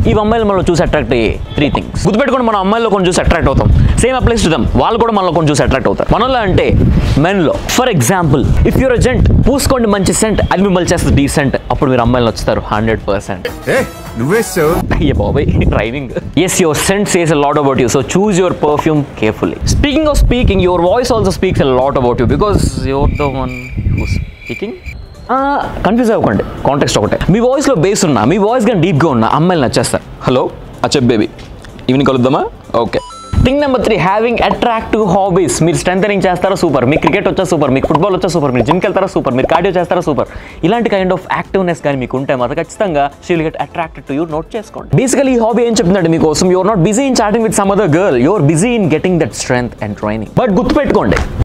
ఈ అమ్మాయిలు మనం చూసి అట్రాక్ట్ అయ్యే త్రీ థింగ్స్ గుర్తుపెట్టుకోండి మనం అమ్మాయిలో కొంచెం చూసి అట్రాక్ట్ అవుతాం సేమ్ అప్లైస్ టు దమ్ వాళ్ళు కూడా మనలో కొంచెం చూసి అట్రాక్ట్ అవుతారు మనలో అంటే మెన్లో for example if your gent పూసుకోండి మంచి సెంట్ అది మిమ్మల్ని చేస్తుంది డీసెంట్ అప్పుడు మీరు అమ్మాయిలు వచ్చుతారు హండ్రెడ్ పర్సెంట్ ఏ నువ్వేసావు అయ్యే బాబాయ్ rhyming as your scent says a lot about you so choose your perfume carefully speaking of speaking your voice also speaks a lot about you because your the one who speaking confuse అవ్వకండి context ఒకటే మీ వాయిస్లో base ఉన్నా మీ voice కానీ డీప్గా ఉన్నా అమ్మాయిలు నచ్చేస్తారు హలో అచ్చప్ బేబీ ఈవినింగ్ కలుద్దామా okay thing number three having attractive hobbies మీరు స్ట్రెంగ్ చేస్తారా సూపర్ మీకు క్రికెట్ వచ్చా సూపర్ మీకు ఫుట్బాల్ వచ్చా సూపర్ మీరు జిమ్కి వెళ్తారా సూపర్ మీరు కార్డియో చేస్తారా సూపర్ ఇలాంటి కైండ్ ఆఫ్ యాక్టివ్నెస్ కానీ మీకు ఉంటే మాత్రం ఖచ్చితంగా she'll get attracted to you note చేసుకోండి బేసికలీ ఈ హాబీ ఏం చెప్తుందంటే మీకోసం you're not busy in chatting with some other girl you're busy in getting that strength and training but గుర్తుపెట్టుకోండి